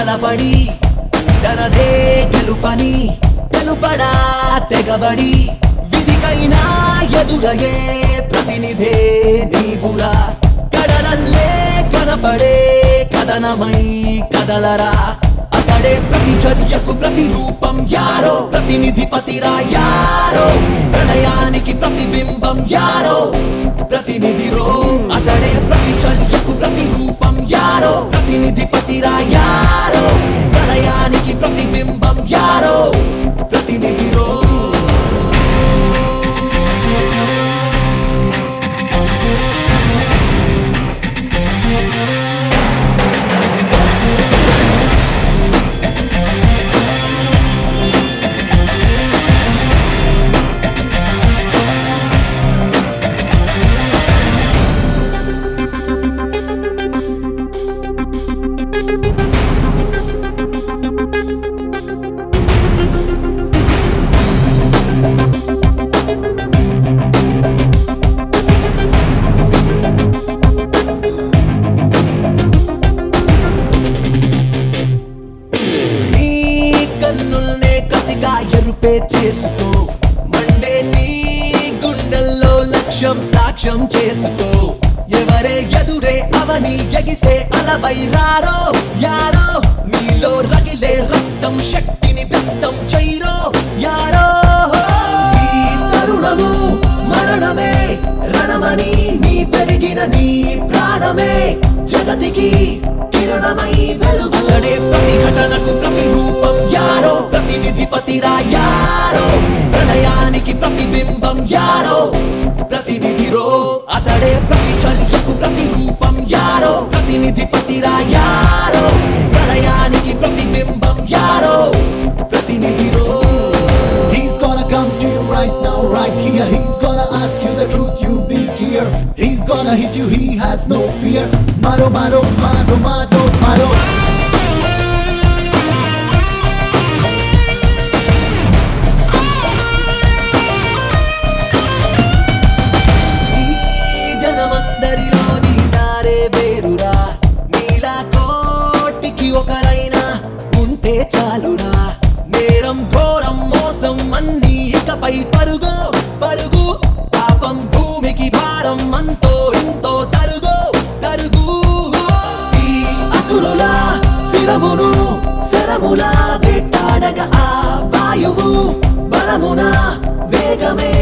తలపడి తనదే గెలుపని గెలుపడా తెగబడి విధికైనా ఎదురయ్యే ప్రతినిధే నీవురా కడలల్లే కనపడే కథనమై కదలరా అతడే ప్రతి చర్యకు ప్రతి రూపం యారో ప్రతినిధి పతిరా యారో ప్రళయానికి ప్రతిబింబం యారో ప్రతినిధిరో అతడే ప్రతి చర్యకు ప్రతి రూపం యారో ప్రతినిధి పతిరా యారో ప్రళయానికి ప్రతిబింబం యారో ప్రతినిధిరో నీ కన్నుల్నే కసిగా ఎరుపే చేసుకో మండే నీ గుండెల్లో లక్ష్యం సాక్ష్యం చేసుకో ఎవరే ఎదురే అవని ఎగిసే అలవై రారో యారో నీలో రగిలే రక్తం శక్తిని వ్యక్తం చేయరో యారో ఈ తరుణము మరణమే రణమని నీ పెరిగిన నీ ప్రాణమే జగతికి కిరణమై వెలుగులడే ప్రతి ఘటనకు ప్రతి రూపం యారో ప్రతినిధి పతిరా యారో ప్రళయానికి ప్రతిబింబం యారో ప్రతినిధిరో అతడే ప్రతి చర్యకు ప్రతి రూపం యారో ప్రతినిధి పతిరా యారో ప్రళయానికి ప్రతిబింబం యారో ప్రతినిధిరో He's gonna come to you right now, right here. He's gonna ask you the truth, you be clear. He's gonna hit you, he has no fear. Maro, maro, maro, maro, maro. ఈ జనమందరిలో నీ దారే వేరురా నీలా కోటికి ఒకరైనా ఉంటే చాలురా నేరం ఘోరం మోసం అన్ని ఇకపై పరుగు పరుగు పాపం భూమికి భారం అంతో ఇంతో తరుగు తరుగు ఈ అసురుల శిరమును శరముల వెట్టాడగ ఆ వాయువు బలమున వేగమే